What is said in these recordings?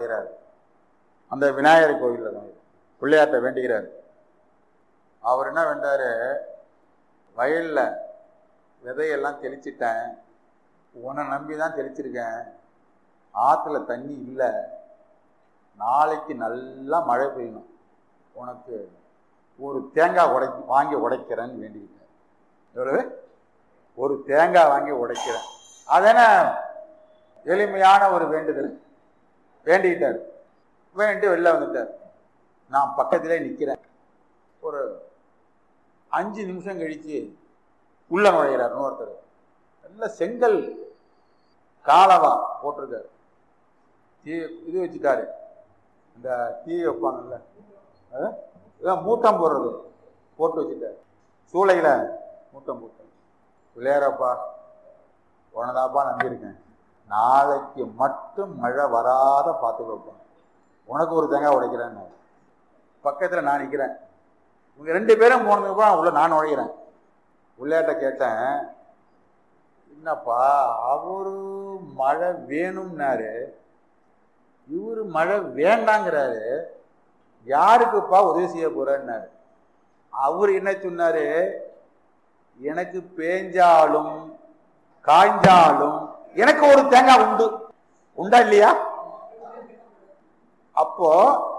செய்கிறார் அந்த விநாயகர் கோவிலில் தான் பிள்ளையார்ட்ட வேண்டிக்கிறார் அவர் என்ன வேண்டாரு வயலில் விதையெல்லாம் தெளிச்சிட்டேன் உன்னை நம்பி தான் தெளிச்சிருக்கேன் ஆற்றுல தண்ணி இல்லை நாளைக்கு நல்லா மழை பெய்யணும் உனக்கு ஒரு தேங்காய் உடை வாங்கி உடைக்கிறேன்னு வேண்டிக்கிட்டேன் எவ்வளவு ஒரு தேங்காய் வாங்கி உடைக்கிறேன் அதென்ன எளிமையான ஒரு வேண்டுதல் வேண்டிக்கிட்டார் வேண்டி வெளில வந்துட்டார் நான் பக்கத்திலே நிற்கிறேன் ஒரு அஞ்சு நிமிஷம் கழிச்சு உள்ள நுழைகிறார் இன்னொருத்தர் நல்ல செங்கல் காலவா போட்டிருக்காரு தீ இது வச்சுட்டாரு இந்த தீ வைப்பாங்கல்ல அது? இதான் மூட்டம் போடுறது போட்டு வச்சுட்டாரு சூளையில் மூட்டம் போட்டு பிள்ளையாரப்பா உனதாப்பா நம்பியிருக்கேன் நாளைக்கு மட்டும் மழை வராத பார்த்து வைப்பேன் உனக்கு ஒரு தேங்காய் உடைக்கிறேன்னு பக்கத்தில் நான் நிற்கிறேன் இவங்க ரெண்டு பேரும் போனதுக்கப்புறம் உள்ள நான் நுழைகிறேன் உள்ளேட்ட கேட்டேன் என்னப்பா அவரு மழை வேணும்னாரு இவரு மழை வேண்டாங்கிறாரு யாருக்குப்பா உதவி செய்ய போறேன்னாரு அவர் என்ன சொன்னாரு எனக்கு பேஞ்சாலும் காய்ஞ்சாலும் எனக்கு ஒரு தேங்காய் உண்டு உண்டா இல்லையா அப்போ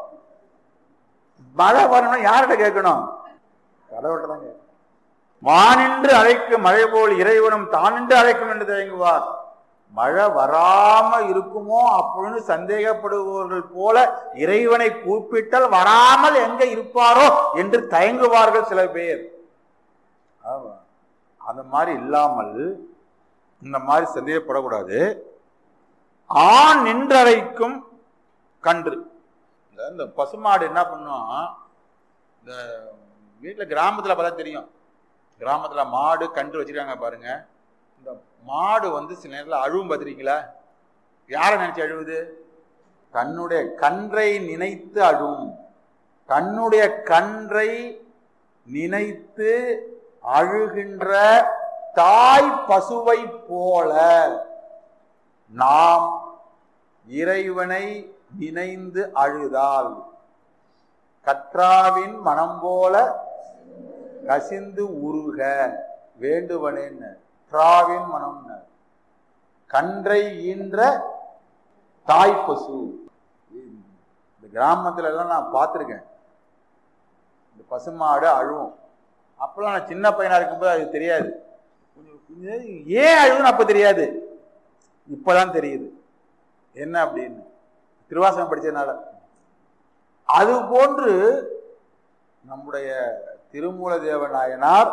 மழை வரணும் யார்கிட்ட கேட்கணும் கடவுள்கிட்ட தான் கேட்கணும் வானின்று அழைக்கும் மழை போல் இறைவனும் தானின்று அழைக்கும் என்று தயங்குவார் மழை வராம இருக்குமோ அப்படின்னு சந்தேகப்படுபவர்கள் போல இறைவனை கூப்பிட்டால் வராமல் எங்க இருப்பாரோ என்று தயங்குவார்கள் சில பேர் ஆமா. அந்த மாதிரி இல்லாமல் இந்த மாதிரி சந்தேகப்படக்கூடாது ஆண் நின்றரைக்கும் கன்று இந்த- இந்த பசுமாடு என்ன பண்ணும் இந்த வீட்டில் கிராமத்தில் பார்த்தா தெரியும் கிராமத்தில் மாடு கன்று வச்சிருக்காங்க பாருங்க இந்த மாடு வந்து சில நேரத்தில் அழுவும் பார்த்துருக்கீங்களா யாரை நினைச்சு அழுவுது தன்னுடைய கன்றை நினைத்து அழுவும் தன்னுடைய கன்றை நினைத்து அழுகின்ற தாய் பசுவை போல நாம் இறைவனை நினைந்து அழுதால் கற்றாவின் மனம் போல கசிந்து உருக வேண்டுவனேன்னு கற்றாவின் மனம்னு கன்றை ஈன்ற தாய் பசு இந்த கிராமத்துல எல்லாம் நான் பார்த்துருக்கேன் இந்த பசுமாடு அழுவும் அப்பெல்லாம் நான் சின்ன பையனா இருக்கும்போது அது தெரியாது கொஞ்சம் கொஞ்சம் ஏன் அழுதுன்னு அப்ப தெரியாது இப்பதான் தெரியுது என்ன அப்படின்னு திருவாசகம் படிச்சதுனால அது போன்று நம்முடைய திருமூல தேவநாயனார்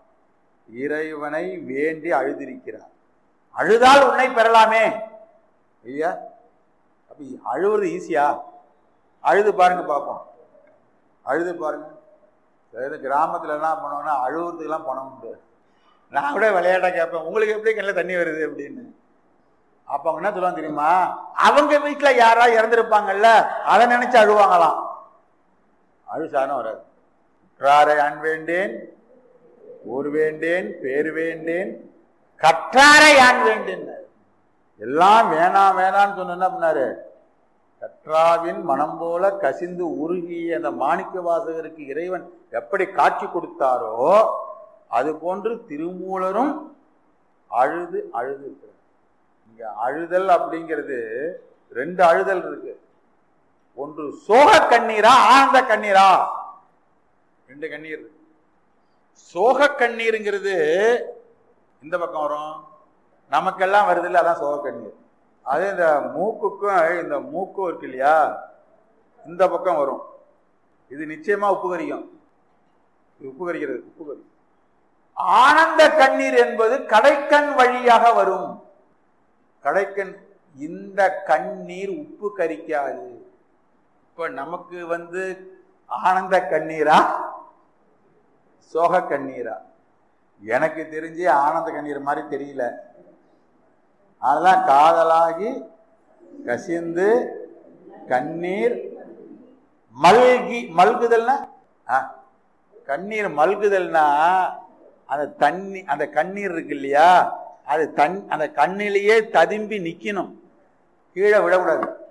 இறைவனை வேண்டி அழுதிருக்கிறார் அழுதால் உன்னை பெறலாமே ஐயா அப்ப அழுவுறது ஈஸியா அழுது பாருங்க பார்ப்போம் அழுது பாருங்க அதாவது கிராமத்துல என்ன பண்ணுவோம்னா அழுவுறதுக்கெல்லாம் பணம் உண்டு நான் கூட விளையாட்டா கேட்பேன் உங்களுக்கு எப்படி கண்ணில் தண்ணி வருது அப்படின்னு அப்ப அவங்க என்ன சொல்லுவாங்க தெரியுமா அவங்க வீட்டுல யாரா இறந்துருப்பாங்கல்ல அதை நினைச்சு அழுவாங்களாம் அழுசானம் வராது கற்றாரை அன் வேண்டேன் ஊர் வேண்டேன் பேர் வேண்டேன் கற்றாரை யான் வேண்டேன் எல்லாம் வேணாம் வேணான்னு சொன்ன என்ன பண்ணாரு கற்றாவின் மனம் போல கசிந்து உருகிய அந்த மாணிக்க வாசகருக்கு இறைவன் எப்படி காட்சி கொடுத்தாரோ அது போன்று திருமூலரும் அழுது அழுது இருக்கிறார் இங்க அழுதல் அப்படிங்கிறது ரெண்டு அழுதல் இருக்கு ஒன்று சோக கண்ணீரா ஆனந்த கண்ணீரா ரெண்டு கண்ணீர் இருக்கு சோக கண்ணீருங்கிறது இந்த பக்கம் வரும் நமக்கெல்லாம் வருது இல்லை அதான் சோக கண்ணீர் அதே இந்த மூக்குக்கும் இந்த மூக்கும் இருக்கு இல்லையா இந்த பக்கம் வரும் இது நிச்சயமா உப்பு கரிக்கும் இது உப்பு கரிக்கிறது உப்பு கரிக்கும் ஆனந்த கண்ணீர் என்பது கடைக்கண் வழியாக வரும் கடைக்கண் இந்த கண்ணீர் உப்பு கரிக்காது இப்ப நமக்கு வந்து ஆனந்த கண்ணீரா சோக கண்ணீரா எனக்கு தெரிஞ்சு ஆனந்த கண்ணீர் மாதிரி தெரியல அதெல்லாம் காதலாகி கசிந்து கண்ணீர் மல்கி மல்குதல்னா ஆ, கண்ணீர் மல்குதல்னா அந்த தண்ணி அந்த கண்ணீர் இருக்கு இல்லையா அது தன் அந்த கண்ணிலேயே ததும்பி நிக்கணும் கீழே விடக்கூடாது